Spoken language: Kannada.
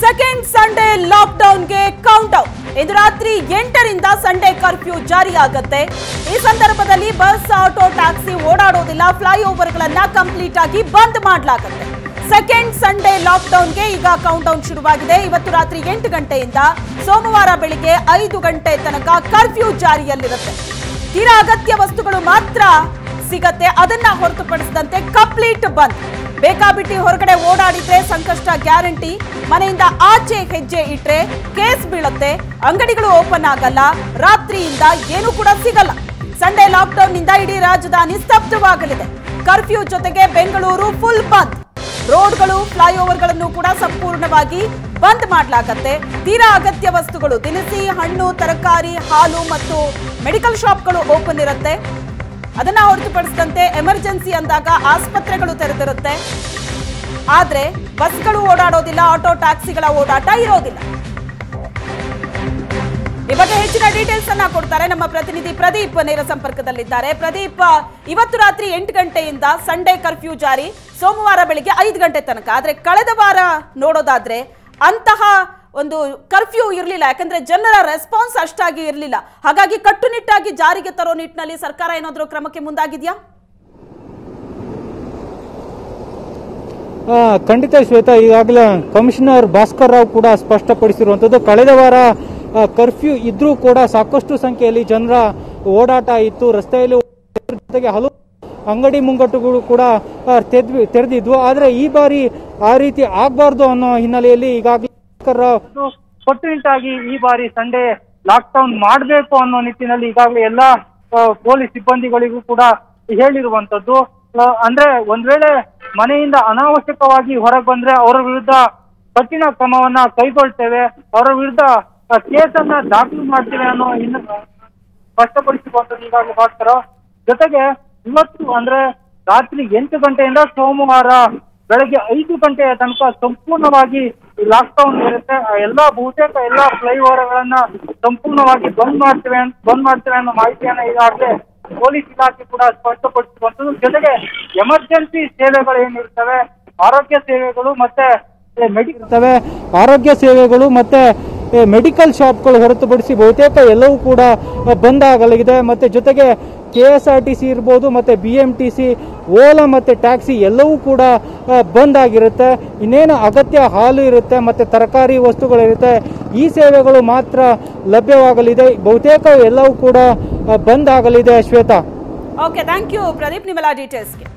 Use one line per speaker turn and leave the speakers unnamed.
ಸೆಕೆಂಡ್ ಸಂಡೇ ಲಾಕ್ಡೌನ್ಗೆ ಕೌಂಟ್ ಔಟ್ ಇಂದು ರಾತ್ರಿ ಎಂಟರಿಂದ ಸಂಡೇ ಕರ್ಫ್ಯೂ ಜಾರಿಯಾಗತ್ತೆ ಈ ಸಂದರ್ಭದಲ್ಲಿ ಬಸ್ ಆಟೋ ಟ್ಯಾಕ್ಸಿ ಓಡಾಡೋದಿಲ್ಲ ಫ್ಲೈಓವರ್ಗಳನ್ನ ಕಂಪ್ಲೀಟ್ ಆಗಿ ಬಂದ್ ಮಾಡಲಾಗುತ್ತೆ ಸೆಕೆಂಡ್ ಸಂಡೇ ಲಾಕ್ಡೌನ್ಗೆ ಈಗ ಕೌಂಟ್ ಡೌನ್ ಶುರುವಾಗಿದೆ ಇವತ್ತು ರಾತ್ರಿ ಎಂಟು ಗಂಟೆಯಿಂದ ಸೋಮವಾರ ಬೆಳಿಗ್ಗೆ ಐದು ಗಂಟೆ ತನಕ ಕರ್ಫ್ಯೂ ಜಾರಿಯಲ್ಲಿರುತ್ತೆ ತೀರಾ ಅಗತ್ಯ ವಸ್ತುಗಳು ಮಾತ್ರ ಸಿಗತ್ತೆ ಅದನ್ನ ಹೊರತುಪಡಿಸಿದಂತೆ ಕಂಪ್ಲೀಟ್ ಬಂದ್ ಬೇಕಾಬಿಟ್ಟಿ ಹೊರಗಡೆ ಓಡಾಡಿದ್ರೆ ಸಂಕಷ್ಟ ಗ್ಯಾರಂಟಿ ಮನೆಯಿಂದ ಆಚೆ ಹೆಜ್ಜೆ ಇಟ್ರೆ ಕೇಸ್ ಬೀಳುತ್ತೆ ಅಂಗಡಿಗಳು ಓಪನ್ ಆಗಲ್ಲ ರಾತ್ರಿಯಿಂದ ಏನು ಕೂಡ ಸಿಗಲ್ಲ ಸಂಡೇ ಲಾಕ್ಡೌನ್ ನಿಂದ ಇಡೀ ರಾಜಧಾನಿ ಸ್ತಬ್ಧವಾಗಲಿದೆ ಕರ್ಫ್ಯೂ ಜೊತೆಗೆ ಬೆಂಗಳೂರು ಫುಲ್ ಬಂದ್ ರೋಡ್ಗಳು ಫ್ಲೈಓವರ್ಗಳನ್ನು ಕೂಡ ಸಂಪೂರ್ಣವಾಗಿ ಬಂದ್ ಮಾಡಲಾಗತ್ತೆ ತೀರಾ ಅಗತ್ಯ ವಸ್ತುಗಳು ದಿನಸಿ ಹಣ್ಣು ತರಕಾರಿ ಹಾಲು ಮತ್ತು ಮೆಡಿಕಲ್ ಶಾಪ್ಗಳು ಓಪನ್ ಇರುತ್ತೆ ಅದನ್ನ ಹೊರತುಪಡಿಸಿದಂತೆ ಎಮರ್ಜೆನ್ಸಿ ಅಂದಾಗ ಆಸ್ಪತ್ರೆಗಳು ತೆರೆದಿರುತ್ತೆ ಆದ್ರೆ ಬಸ್ಗಳು ಓಡಾಡೋದಿಲ್ಲ ಆಟೋ ಟ್ಯಾಕ್ಸಿಗಳ ಓಡಾಟ ಇರೋದಿಲ್ಲ ಈ ಬಗ್ಗೆ ಹೆಚ್ಚಿನ ಡೀಟೇಲ್ಸ್ ಅನ್ನ ಕೊಡ್ತಾರೆ ನಮ್ಮ ಪ್ರತಿನಿಧಿ ಪ್ರದೀಪ್ ನೇರ ಸಂಪರ್ಕದಲ್ಲಿದ್ದಾರೆ ಪ್ರದೀಪ್ ಇವತ್ತು ರಾತ್ರಿ ಎಂಟು ಗಂಟೆಯಿಂದ ಸಂಡೇ ಕರ್ಫ್ಯೂ ಜಾರಿ ಸೋಮವಾರ ಬೆಳಿಗ್ಗೆ ಐದು ಗಂಟೆ ತನಕ ಆದ್ರೆ ಕಳೆದ ವಾರ ನೋಡೋದಾದ್ರೆ ಅಂತಹ ಒಂದು ಕರ್ಫ್ಯೂ ಇರಲಿಲ್ಲ ಯಾಕಂದ್ರೆ ಜನರ ರೆಸ್ಪಾನ್ಸ್ ಅಷ್ಟಾಗಿ ಇರಲಿಲ್ಲ ಹಾಗಾಗಿ ಕಟ್ಟುನಿಟ್ಟಾಗಿ ಜಾರಿಗೆ ತರೋ ನಿಟ್ಟಿನಲ್ಲಿ ಸರ್ಕಾರ ಏನಾದರೂ ಕ್ರಮಕ್ಕೆ ಮುಂದಾಗಿದೆಯಾ
ಆ, ಖಂಡಿತ ಶ್ವೇತಾ ಈಗಾಗಲೇ ಕಮಿಷನರ್ ಭಾಸ್ಕರ್ ರಾವ್ ಕೂಡ ಸ್ಪಷ್ಟಪಡಿಸಿರುವಂಥದ್ದು ಕಳೆದ ವಾರ ಕರ್ಫ್ಯೂ ಇದ್ರೂ ಕೂಡ ಸಾಕಷ್ಟು ಸಂಖ್ಯೆಯಲ್ಲಿ ಜನರ ಓಡಾಟ ಇತ್ತು ರಸ್ತೆಯಲ್ಲಿ ಓಡಾಟದ ಜೊತೆಗೆ ಹಲವು ಅಂಗಡಿ ಮುಂಗಟ್ಟುಗಳು ಕೂಡ ಆ, ತೆದ್ವಿ ತೆರೆದಿದ್ವು ಆದರೆ ಈ ಬಾರಿ ಆ ರೀತಿ ಆಗಬಾರ್ದು ಅನ್ನೋ ಹಿನ್ನೆಲೆಯಲ್ಲಿ ಈಗಾಗಲೇ ಭಾಸ್ಕರ್ ರಾವ್ ಕಟ್ಟುನಿಟ್ಟಾಗಿ ಈ ಬಾರಿ ಸಂಡೇ ಲಾಕ್ಡೌನ್ ಮಾಡಬೇಕು ಅನ್ನೋ ನಿಟ್ಟಿನಲ್ಲಿ ಈಗಾಗಲೇ ಎಲ್ಲ ಪೊಲೀಸ್ ಸಿಬ್ಬಂದಿಗಳಿಗೂ ಕೂಡ ಹೇಳಿರುವಂತದ್ದು ಆ, ಅಂದ್ರೆ ಒಂದ್ ವೇಳೆ ಮನೆಯಿಂದ ಅನಾವಶ್ಯಕವಾಗಿ ಹೊರಗೆ ಬಂದ್ರೆ ಅವರ ವಿರುದ್ಧ ಕಠಿಣ ಕ್ರಮವನ್ನ ಕೈಗೊಳ್ತೇವೆ ಅವರ ವಿರುದ್ಧ ಆ, ಕೇಸನ್ನ ದಾಖಲು ಮಾಡ್ತೇವೆ ಅನ್ನೋ ಇನ್ನು ಸ್ಪಷ್ಟಪಡಿಸಿರುವಂತದ್ದು ಈಗಾಗಲೇ ಭಾಸ್ಕರ ಜೊತೆಗೆ ಇವತ್ತು ಅಂದ್ರೆ ರಾತ್ರಿ ಎಂಟು ಗಂಟೆಯಿಂದ ಸೋಮವಾರ ಬೆಳಗ್ಗೆ ಐದು ಗಂಟೆಯ ತನಕ ಸಂಪೂರ್ಣವಾಗಿ ಲಾಕ್ಡೌನ್ ಇರುತ್ತೆ ಆ ಎಲ್ಲಾ ಬಹುತೇಕ ಎಲ್ಲಾ ಫ್ಲೈಓವರ್ಗಳನ್ನ ಸಂಪೂರ್ಣವಾಗಿ ಬಂದ್ ಮಾಡ್ತೇವೆ ಅಂತ ಬಂದ್ ಮಾಡ್ತೇವೆ ಅನ್ನೋ ಮಾಹಿತಿಯನ್ನ ಈಗಾಗಲೇ ಪೊಲೀಸ್ ಇಲಾಖೆ ಕೂಡ ಸ್ಪಷ್ಟಪಡಿಸಿರುವಂತದ್ದು ಜೊತೆಗೆ ಎಮರ್ಜೆನ್ಸಿ ಸೇವೆಗಳು ಏನಿರ್ತವೆ ಆರೋಗ್ಯ ಸೇವೆಗಳು ಮತ್ತೆ ಮೆಡಿಕಲ್ ಇರ್ತವೆ ಆರೋಗ್ಯ ಸೇವೆಗಳು ಮತ್ತೆ ಮೆಡಿಕಲ್ ಶಾಪ್ಗಳು ಹೊರತುಪಡಿಸಿ ಬಹುತೇಕ ಎಲ್ಲವೂ ಕೂಡ ಬಂದ್ ಆಗಲಿದೆ ಮತ್ತೆ ಜೊತೆಗೆ K S R T C ಇರ್ಬೋದು ಮತ್ತೆ B M T C Ola ಮತ್ತೆ ಟ್ಯಾಕ್ಸಿ ಎಲ್ಲವೂ ಕೂಡ ಆ, ಬಂದ್ ಆಗಿರುತ್ತೆ ಇನ್ನೇನು ಅಗತ್ಯ ಹಾಲು ಇರುತ್ತೆ ಮತ್ತೆ ತರಕಾರಿ ವಸ್ತುಗಳಿರುತ್ತೆ ಈ ಸೇವೆಗಳು ಮಾತ್ರ ಲಭ್ಯವಾಗಲಿದೆ ಬಹುತೇಕ ಎಲ್ಲವೂ ಕೂಡ ಆ, ಬಂದ್ ಆಗಲಿದೆ Shweta
okay thank you Pradeep ನಿಮ್ಮೆಲ್ಲ ಡೀಟೇಲ್ಸ್ಗೆ